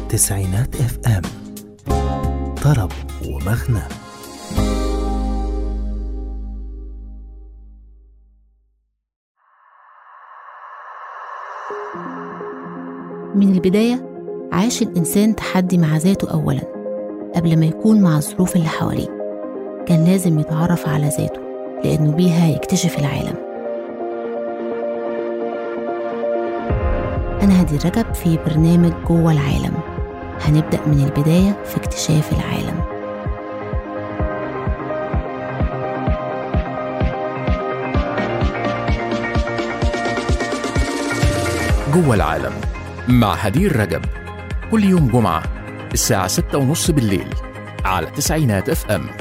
تسعينات اف ام طرب ومغنى من البداية عاش الإنسان تحدي مع ذاته أولا قبل ما يكون مع الظروف اللي حواليه كان لازم يتعرف على ذاته لأنه بيها يكتشف العالم أنا هدي رجب في برنامج جوه العالم هنبدأ من البداية في اكتشاف العالم جوه العالم مع هدير رجب كل يوم جمعة الساعة ستة ونص بالليل على تسعينات اف ام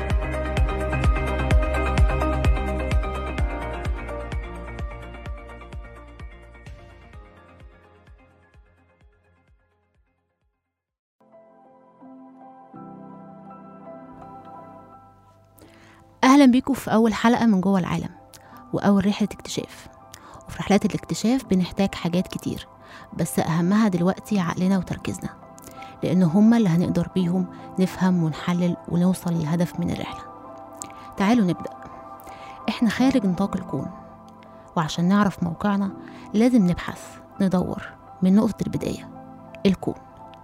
أهلا بيكم في أول حلقة من جوه العالم وأول رحلة اكتشاف وفي رحلات الاكتشاف بنحتاج حاجات كتير بس أهمها دلوقتي عقلنا وتركيزنا لأن هما اللي هنقدر بيهم نفهم ونحلل ونوصل للهدف من الرحلة تعالوا نبدأ إحنا خارج نطاق الكون وعشان نعرف موقعنا لازم نبحث ندور من نقطة البداية الكون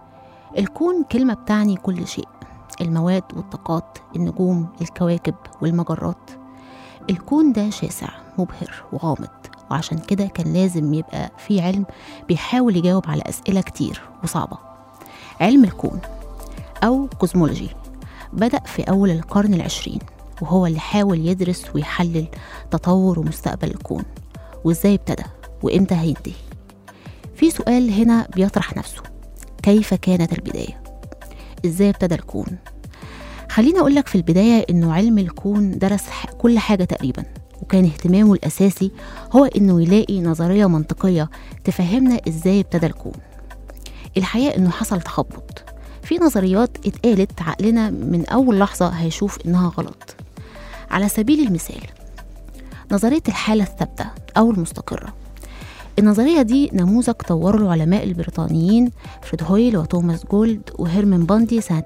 الكون كلمة بتعني كل شيء المواد والطاقات النجوم الكواكب والمجرات الكون ده شاسع مبهر وغامض وعشان كده كان لازم يبقى في علم بيحاول يجاوب على أسئلة كتير وصعبة علم الكون أو كوزمولوجي بدأ في أول القرن العشرين وهو اللي حاول يدرس ويحلل تطور ومستقبل الكون وإزاي ابتدى وإمتى هينتهي في سؤال هنا بيطرح نفسه كيف كانت البداية؟ إزاي ابتدى الكون؟ خليني أقولك في البداية إنه علم الكون درس ح- كل حاجة تقريبا وكان اهتمامه الأساسي هو إنه يلاقي نظرية منطقية تفهمنا إزاي ابتدى الكون الحقيقة إنه حصل تخبط في نظريات اتقالت عقلنا من أول لحظة هيشوف إنها غلط على سبيل المثال نظرية الحالة الثابتة أو المستقرة النظرية دي نموذج طوره العلماء البريطانيين فريد هويل وتوماس جولد وهيرمان باندي سنة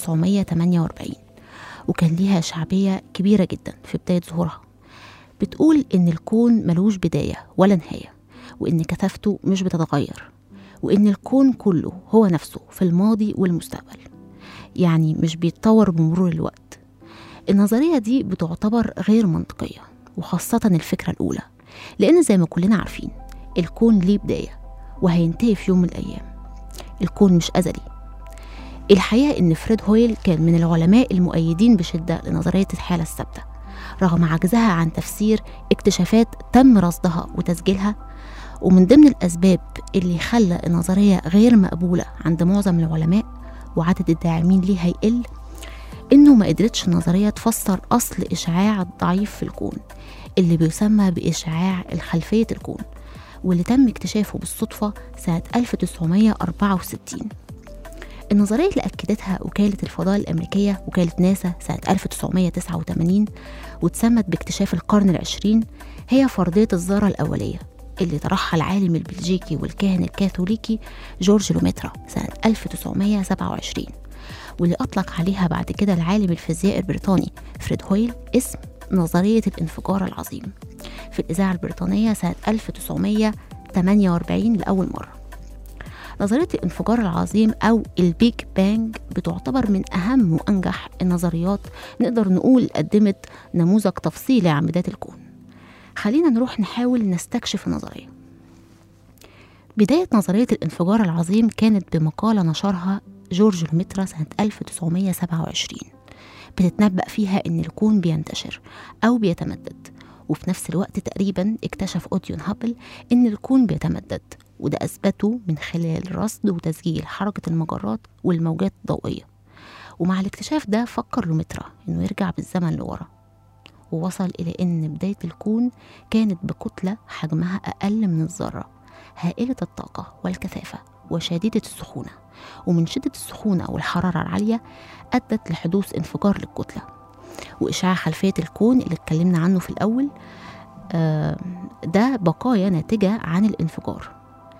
1948 وكان ليها شعبية كبيرة جدا في بداية ظهورها بتقول إن الكون ملوش بداية ولا نهاية وإن كثافته مش بتتغير وإن الكون كله هو نفسه في الماضي والمستقبل يعني مش بيتطور بمرور الوقت النظرية دي بتعتبر غير منطقية وخاصة الفكرة الأولى لأن زي ما كلنا عارفين الكون ليه بداية وهينتهي في يوم من الأيام الكون مش أزلي الحقيقة إن فريد هويل كان من العلماء المؤيدين بشدة لنظرية الحالة الثابتة رغم عجزها عن تفسير اكتشافات تم رصدها وتسجيلها ومن ضمن الأسباب اللي خلى النظرية غير مقبولة عند معظم العلماء وعدد الداعمين ليها يقل إنه ما قدرتش النظرية تفسر أصل إشعاع الضعيف في الكون اللي بيسمى بإشعاع الخلفية الكون واللي تم اكتشافه بالصدفة سنة 1964 النظرية اللي أكدتها وكالة الفضاء الأمريكية وكالة ناسا سنة 1989 واتسمت باكتشاف القرن العشرين هي فرضية الذرة الأولية اللي طرحها العالم البلجيكي والكاهن الكاثوليكي جورج لوميترا سنة 1927 واللي أطلق عليها بعد كده العالم الفيزيائي البريطاني فريد هويل اسم نظرية الانفجار العظيم في الإذاعة البريطانية سنة 1948 لأول مرة نظرية الانفجار العظيم أو البيج بانج بتعتبر من أهم وأنجح النظريات نقدر نقول قدمت نموذج تفصيلي عن بداية الكون خلينا نروح نحاول نستكشف النظرية بداية نظرية الانفجار العظيم كانت بمقالة نشرها جورج لوميترا سنة 1927 بتتنبأ فيها إن الكون بينتشر أو بيتمدد وفي نفس الوقت تقريبا اكتشف أوديون هابل إن الكون بيتمدد وده أثبته من خلال رصد وتسجيل حركة المجرات والموجات الضوئية ومع الاكتشاف ده فكر لوميترا إنه يرجع بالزمن لورا ووصل إلى إن بداية الكون كانت بكتلة حجمها أقل من الذرة هائلة الطاقة والكثافة وشديدة السخونة ومن شدة السخونة والحرارة العالية أدت لحدوث انفجار للكتلة وإشعاع خلفية الكون اللي اتكلمنا عنه في الأول آه، ده بقايا ناتجة عن الانفجار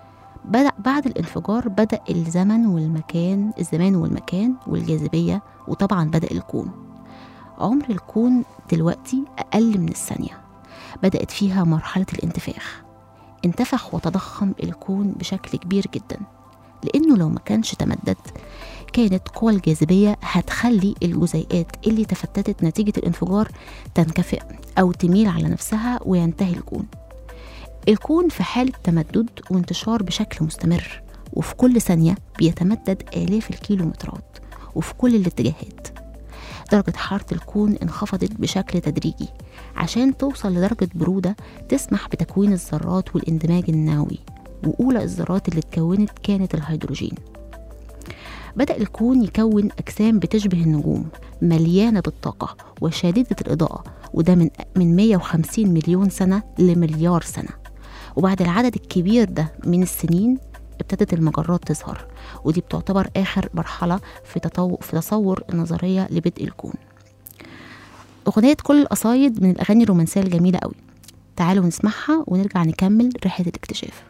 بدأ بعد الانفجار بدأ الزمن والمكان الزمان والمكان والجاذبية وطبعا بدأ الكون عمر الكون دلوقتي أقل من الثانية بدأت فيها مرحلة الانتفاخ انتفخ وتضخم الكون بشكل كبير جدا لأنه لو ما كانش تمدد كانت قوى الجاذبية هتخلي الجزيئات اللي تفتتت نتيجة الانفجار تنكفئ أو تميل على نفسها وينتهي الكون الكون في حالة تمدد وانتشار بشكل مستمر وفي كل ثانية بيتمدد آلاف الكيلومترات وفي كل الاتجاهات درجة حرارة الكون انخفضت بشكل تدريجي عشان توصل لدرجة برودة تسمح بتكوين الذرات والاندماج النووي وأولى الذرات اللي اتكونت كانت الهيدروجين بدأ الكون يكون أجسام بتشبه النجوم مليانة بالطاقة وشديدة الإضاءة وده من من 150 مليون سنة لمليار سنة وبعد العدد الكبير ده من السنين ابتدت المجرات تظهر ودي بتعتبر آخر مرحلة في, تطو... في تصور النظرية لبدء الكون أغنية كل القصايد من الأغاني الرومانسية الجميلة قوي تعالوا نسمعها ونرجع نكمل رحلة الاكتشاف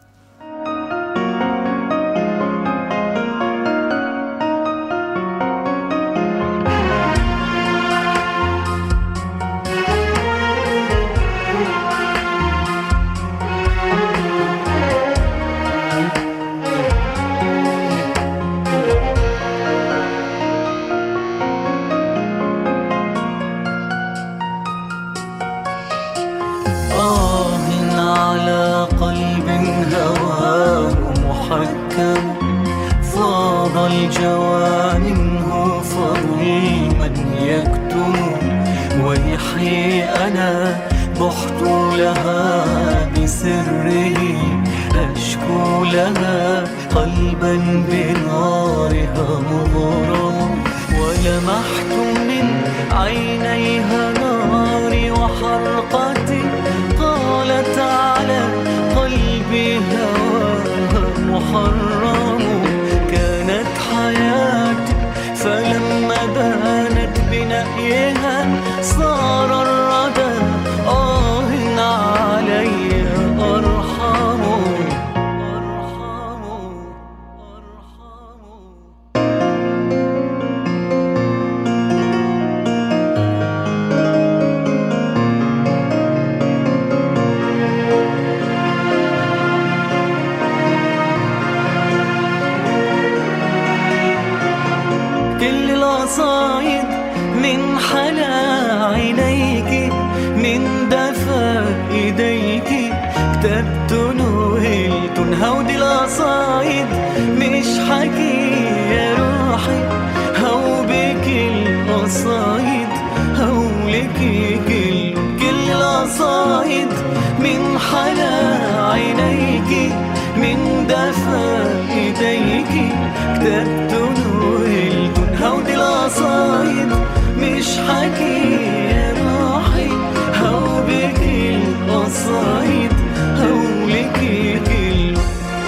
آه على قلب هواه محكم فاض الجوى منه فظلما يكتم ويحيي أنا بحت لها بسره أشكو لها قلبا بنارها مغرم ولمحت من عينيها ناري وحرقتي قالت على قلبي هواها محرم كانت حياتي فلما بانت بنأيها صار الردى آه علي أرحم أرحم أرحم كل القصايد من حلا عينيك من دفا ايديك كتبت نهلت هودي القصايد مش حكي يا روحي هو بك القصايد هولك كل كل القصايد من حلا عينيك من دفا ايديك كتبت نهلت هودي القصايد مش حكي يا روحي هو بك القصايد هولك كل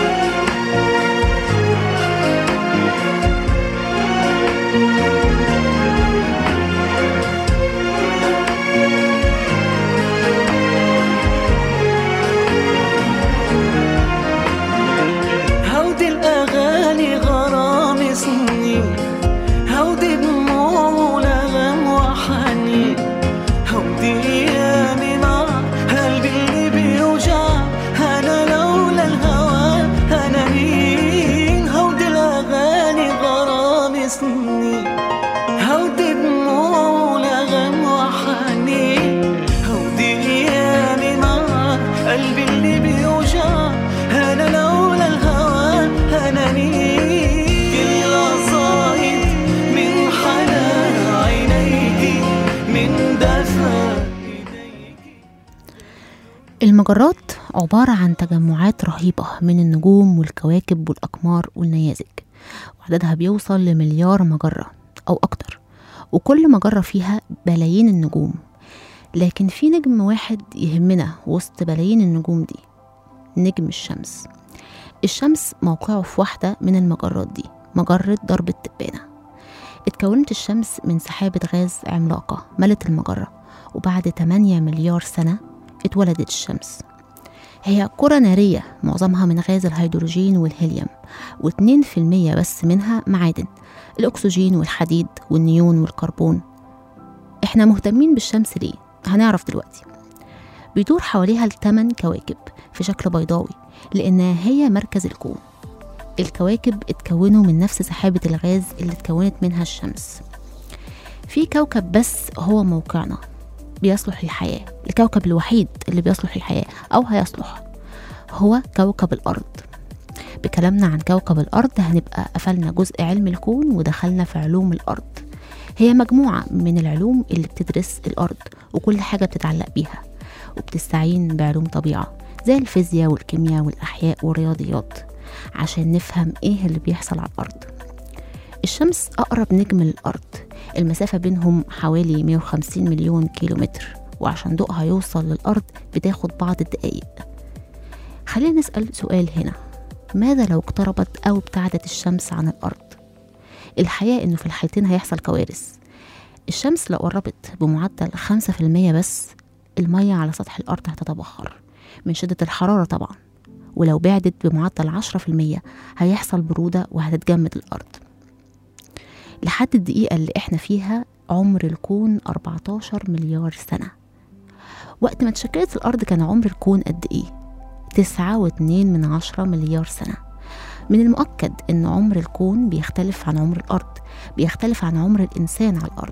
هودي الأغاني غرام سنين هودي دموع ولغم وحنين هودي أيامي مع قلبي اللي بيوجع أنا لولا الهوى أنا مين هودي الأغاني غرام سنين هودي دموع ولغم وحنين هودي أيامي مع قلبي اللي بيوجع أنا لولا الهوى أنا مين كل قصايد من حنان عينيك من دفا إيديك المجرات عبارة عن تجمعات رهيبة من النجوم والكواكب والأقمار والنيازك وعددها بيوصل لمليار مجرة أو أكتر وكل مجرة فيها بلايين النجوم لكن في نجم واحد يهمنا وسط بلايين النجوم دي نجم الشمس الشمس موقعه في واحدة من المجرات دي مجرة درب التبانة اتكونت الشمس من سحابة غاز عملاقة ملت المجرة وبعد 8 مليار سنة اتولدت الشمس هي كرة نارية معظمها من غاز الهيدروجين والهيليوم واتنين في المية بس منها معادن الأكسجين والحديد والنيون والكربون احنا مهتمين بالشمس ليه؟ هنعرف دلوقتي بيدور حواليها الثمان كواكب في شكل بيضاوي لأنها هي مركز الكون الكواكب اتكونوا من نفس سحابة الغاز اللي اتكونت منها الشمس في كوكب بس هو موقعنا بيصلح للحياة الكوكب الوحيد اللي بيصلح للحياة أو هيصلح هو كوكب الأرض بكلامنا عن كوكب الأرض هنبقى قفلنا جزء علم الكون ودخلنا في علوم الأرض هي مجموعة من العلوم اللي بتدرس الأرض وكل حاجة بتتعلق بيها وبتستعين بعلوم طبيعة زي الفيزياء والكيمياء والأحياء والرياضيات عشان نفهم إيه اللي بيحصل على الأرض الشمس أقرب نجم للأرض المسافة بينهم حوالي 150 مليون كيلومتر وعشان ضوءها يوصل للأرض بتاخد بعض الدقايق خلينا نسأل سؤال هنا ماذا لو اقتربت أو ابتعدت الشمس عن الأرض الحقيقة إنه في الحالتين هيحصل كوارث الشمس لو قربت بمعدل 5% بس المية على سطح الأرض هتتبخر من شدة الحرارة طبعا ولو بعدت بمعدل 10% هيحصل برودة وهتتجمد الأرض لحد الدقيقة اللي احنا فيها عمر الكون 14 مليار سنة وقت ما تشكلت الأرض كان عمر الكون قد إيه؟ تسعة واتنين من عشرة مليار سنة من المؤكد أن عمر الكون بيختلف عن عمر الأرض بيختلف عن عمر الإنسان على الأرض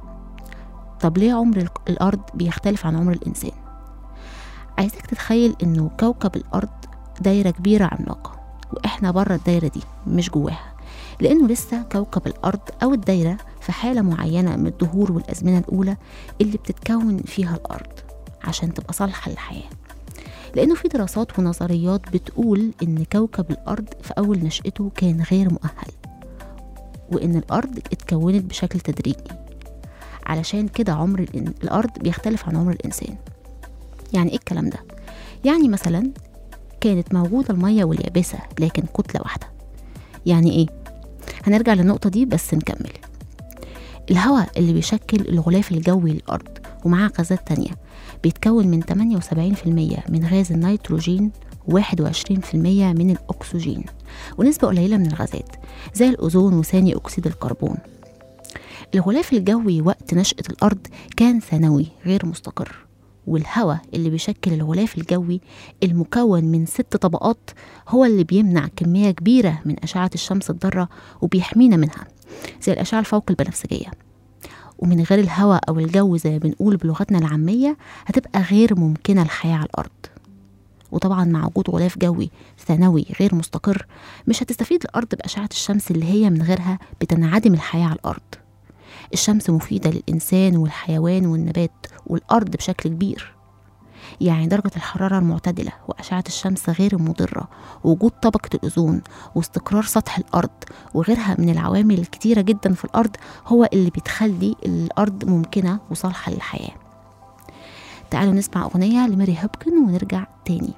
طب ليه عمر ال- الأرض بيختلف عن عمر الإنسان؟ عايزك تتخيل أنه كوكب الأرض دايرة كبيرة عملاقة وإحنا بره الدايرة دي مش جواها لأنه لسه كوكب الأرض أو الدايرة في حالة معينة من الدهور والأزمنة الأولى اللي بتتكون فيها الأرض عشان تبقى صالحة للحياة لأنه في دراسات ونظريات بتقول إن كوكب الأرض في أول نشأته كان غير مؤهل وإن الأرض اتكونت بشكل تدريجي علشان كده عمر الإن- الأرض بيختلف عن عمر الإنسان يعني إيه الكلام ده؟ يعني مثلا كانت موجودة المية واليابسة لكن كتلة واحدة يعني إيه؟ هنرجع للنقطة دي بس نكمل الهواء اللي بيشكل الغلاف الجوي للأرض ومعاه غازات تانية بيتكون من 78% من غاز النيتروجين و21% من الأكسجين ونسبة قليلة من الغازات زي الأوزون وثاني أكسيد الكربون الغلاف الجوي وقت نشأة الأرض كان ثانوي غير مستقر والهواء اللي بيشكل الغلاف الجوي المكون من ست طبقات هو اللي بيمنع كمية كبيرة من أشعة الشمس الضارة وبيحمينا منها زي الأشعة الفوق البنفسجية ومن غير الهواء أو الجو زي ما بنقول بلغتنا العامية هتبقى غير ممكنة الحياة على الأرض وطبعا مع وجود غلاف جوي ثانوي غير مستقر مش هتستفيد الأرض بأشعة الشمس اللي هي من غيرها بتنعدم الحياة على الأرض الشمس مفيدة للإنسان والحيوان والنبات والأرض بشكل كبير يعني درجة الحرارة المعتدلة وأشعة الشمس غير المضرة ووجود طبقة الأوزون واستقرار سطح الأرض وغيرها من العوامل الكتيرة جدا في الأرض هو اللي بتخلي الأرض ممكنة وصالحة للحياة تعالوا نسمع أغنية لماري هوبكن ونرجع تاني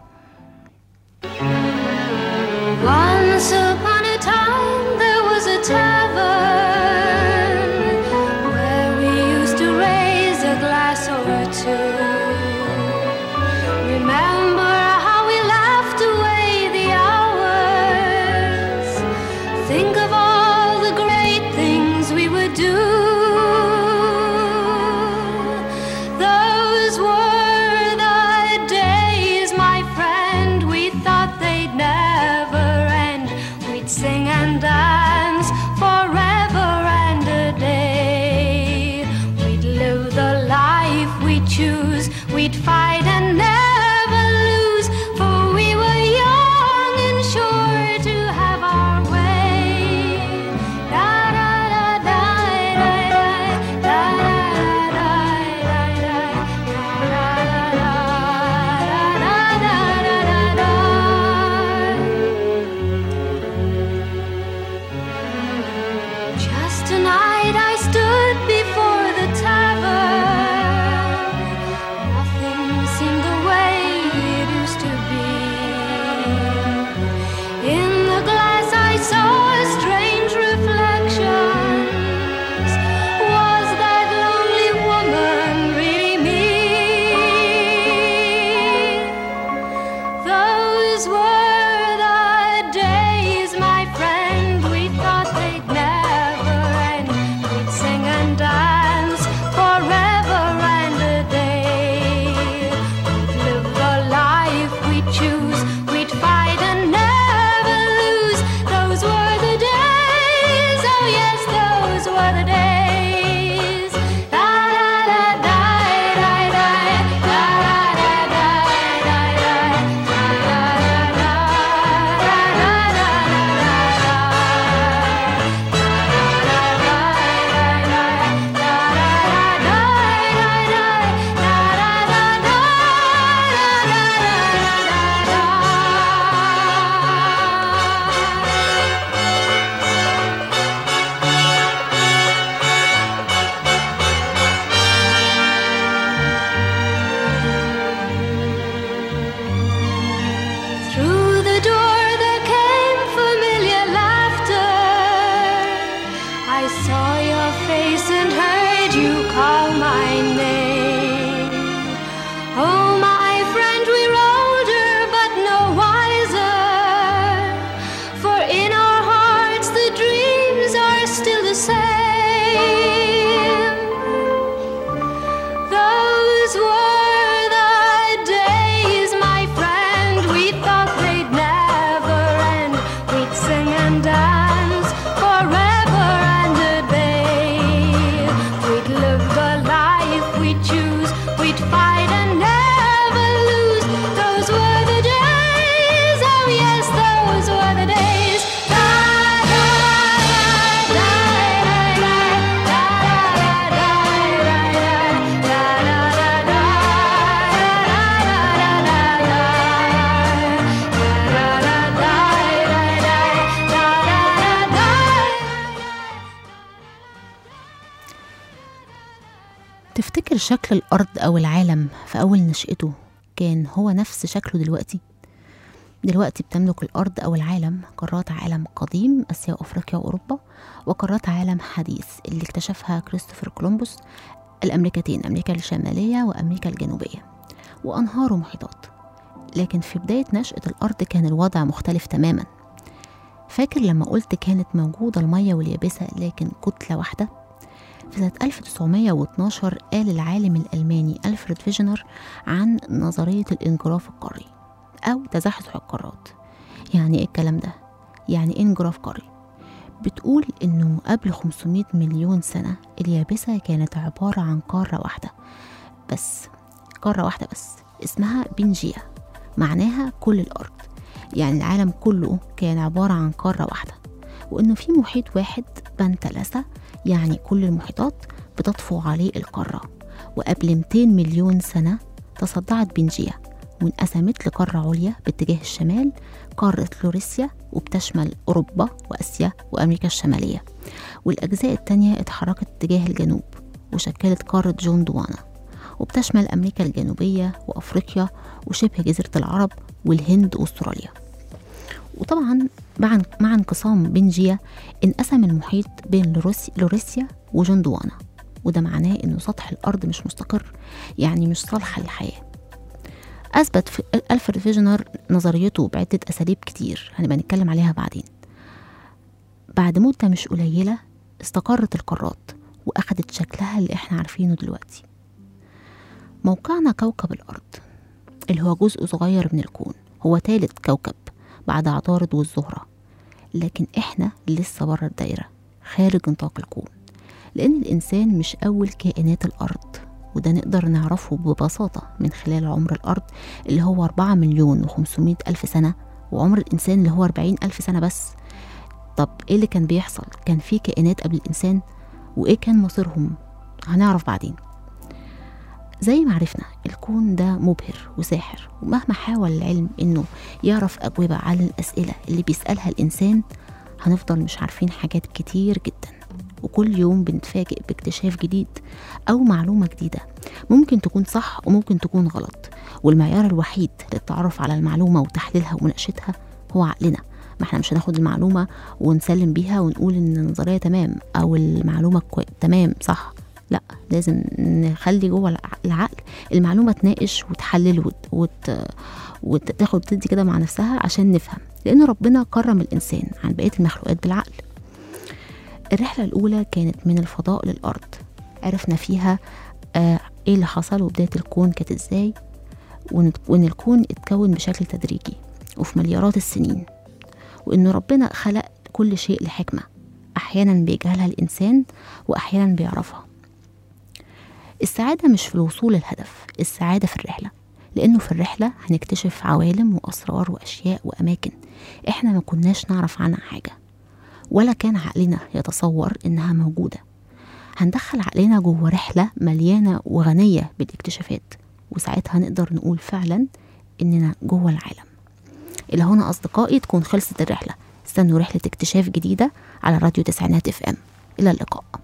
Once upon a time there was a tavern where we used to raise a glass or two. Remember how we laughed away the hours. Think of all the great things we would do. Those were the days, my friend, we thought they'd never تفتكر شكل الأرض أو العالم في أول نشأته كان هو نفس شكله دلوقتي؟ دلوقتي بتملك الأرض أو العالم قارات عالم قديم آسيا وأفريقيا وأوروبا وقارات عالم حديث اللي اكتشفها كريستوفر كولومبوس الأمريكتين أمريكا الشمالية وأمريكا الجنوبية وأنهار ومحيطات لكن في بداية نشأة الأرض كان الوضع مختلف تماما فاكر لما قلت كانت موجودة المية واليابسة لكن كتلة واحدة؟ في سنة 1912 قال العالم الألماني ألفريد فيجنر عن نظرية الانجراف القاري أو تزحزح القارات يعني إيه الكلام ده؟ يعني إيه انجراف قاري؟ بتقول إنه قبل 500 مليون سنة اليابسة كانت عبارة عن قارة واحدة بس قارة واحدة بس اسمها بنجيا معناها كل الأرض يعني العالم كله كان عبارة عن قارة واحدة وإنه في محيط واحد بنتلسة يعني كل المحيطات بتطفو عليه القارة وقبل 200 مليون سنة تصدعت بنجيا وانقسمت لقارة عليا باتجاه الشمال قارة لوريسيا وبتشمل أوروبا وأسيا وأمريكا الشمالية والأجزاء التانية اتحركت اتجاه الجنوب وشكلت قارة جوندوانا وبتشمل أمريكا الجنوبية وأفريقيا وشبه جزيرة العرب والهند وأستراليا وطبعا مع مع انقسام بنجيا انقسم المحيط بين لوروسي- لوريسيا وجندوانا وده معناه انه سطح الارض مش مستقر يعني مش صالحه للحياه اثبت في الفريد فيجنر نظريته بعده اساليب كتير هنبقى نتكلم عليها بعدين بعد مده مش قليله استقرت القارات واخدت شكلها اللي احنا عارفينه دلوقتي موقعنا كوكب الارض اللي هو جزء صغير من الكون هو تالت كوكب بعد عطارد والزهرة لكن احنا لسه بره الدايرة خارج نطاق الكون لأن الإنسان مش أول كائنات الأرض وده نقدر نعرفه ببساطة من خلال عمر الأرض اللي هو 4 مليون و500 ألف سنة وعمر الإنسان اللي هو 40 ألف سنة بس طب إيه اللي كان بيحصل؟ كان في كائنات قبل الإنسان وإيه كان مصيرهم؟ هنعرف بعدين زي ما عرفنا الكون ده مبهر وساحر ومهما حاول العلم انه يعرف اجوبه على الاسئله اللي بيسالها الانسان هنفضل مش عارفين حاجات كتير جدا وكل يوم بنتفاجئ باكتشاف جديد او معلومه جديده ممكن تكون صح وممكن تكون غلط والمعيار الوحيد للتعرف على المعلومه وتحليلها ومناقشتها هو عقلنا ما احنا مش هناخد المعلومه ونسلم بيها ونقول ان النظريه تمام او المعلومه كوي... تمام صح لا لازم نخلي جوه الع- العقل المعلومه تناقش وتحلل وت... وت... وتاخد تدي كده مع نفسها عشان نفهم لان ربنا كرم الانسان عن بقيه المخلوقات بالعقل الرحله الاولى كانت من الفضاء للارض عرفنا فيها آه ايه اللي حصل وبدايه الكون كانت ازاي وان وإن الكون اتكون بشكل تدريجي وفي مليارات السنين وان ربنا خلق كل شيء لحكمه احيانا بيجهلها الانسان واحيانا بيعرفها السعادة مش في الوصول للهدف السعادة في الرحلة لأنه في الرحلة هنكتشف عوالم وأسرار وأشياء وأماكن إحنا ما كناش نعرف عنها حاجة ولا كان عقلنا يتصور إنها موجودة هندخل عقلنا جوه رحلة مليانة وغنية بالاكتشافات وساعتها نقدر نقول فعلا إننا جوه العالم إلى هنا أصدقائي تكون خلصت الرحلة استنوا رحلة اكتشاف جديدة على راديو تسعينات اف ام إلى اللقاء